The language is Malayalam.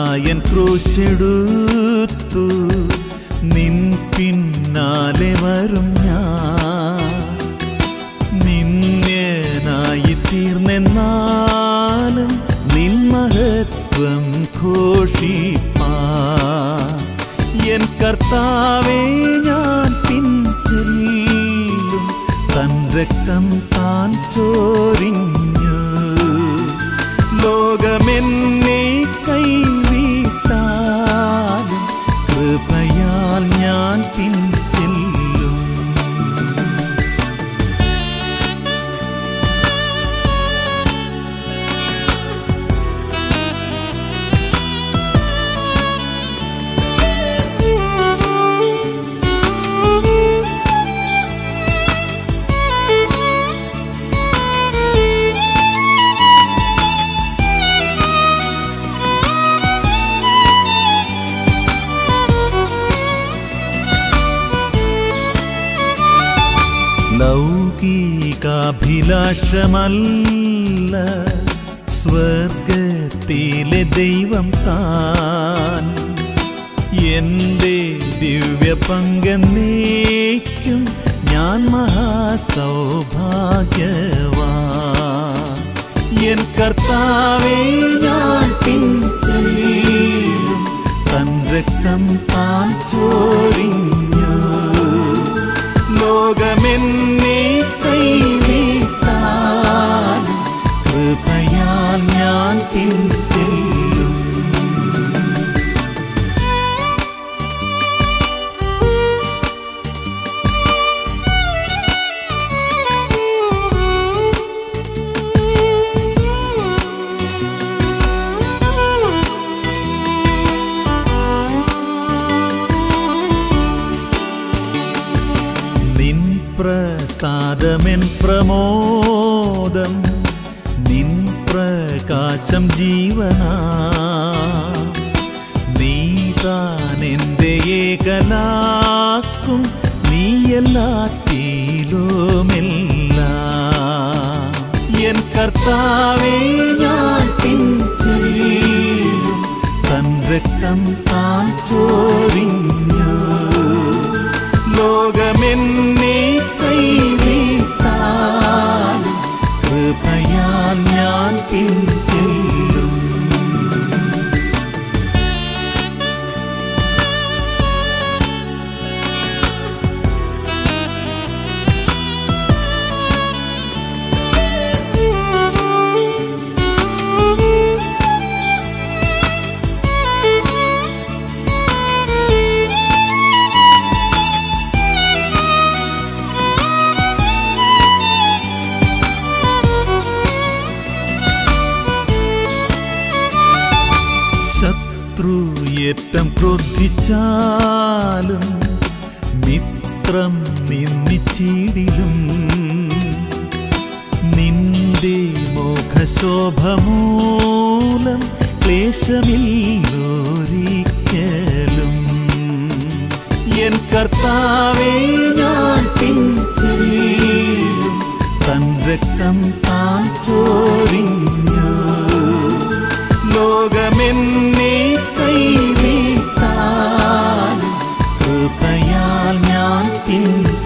നായൻ ക്രൂശെടുത്തു നിൻ പിന്നാലെ വരും ഞാൻ നിന്യനായി തീർന്നെന്നാലും നിൻ മഹത്വം ഘോഷിപ്പാ എൻ കർത്താവേ ഞാൻ പിൻചെല്ലും തൻ രക്തം താൻ ചോരിഞ്ഞു ലോകമെന്നെ കൈവിട്ടാലും കൃപയാൽ ഞാൻ പിൻചെല്ലും ലൗകികാഭിലാഷമല്ല സ്വർഗത്തിലെ ദൈവം താൻ എന്റെ ദിവ്യ പങ്കന്നേക്കും ഞാൻ മഹാസൗഭാഗ്യവാ എൻ കർത്താവേ ഞാൻ പിൻചെല്ലും തൻ രക്തം താൻ ചോരിഞ്ഞു ലോകമെന്നെ കൈവിട്ടാലും കൃപയാൽ ഞാൻ പിൻചെല്ലും നിൻ പ്രസാദമെൻ പ്രമോദം നിൻ പ്രകാശം ജീവനാ നീതാൻ എൻ്റെ ഏകലാക്കും നീയല്ലാറ്റിലുമെല്ലാം എൻ കർത്താവേ ഞാൻ പിൻചെല്ലും തൻ രക്തം താൻ ചോരിഞ്ഞു ലോകമെന്നെ കൈവിട്ടാലും കൃപയാൽ ഞാൻ പിൻചെല്ലും ശത്രു ഏറ്റം ക്രോധിച്ചാലും മിത്രം നിന്നിച്ചിടിലും നിന്റെ മോഹശോഭ മൂലം ക്ലേശമില്ലൊരിക്കലും എൻ കർത്താവേ ഞാൻ പിൻചെല്ലും തൻ രക്തം താൻ ചോരിഞ്ഞു ലോകമെന്നെ കൈവിട്ടാലും കൃപയാൽ ഞാൻ പിൻ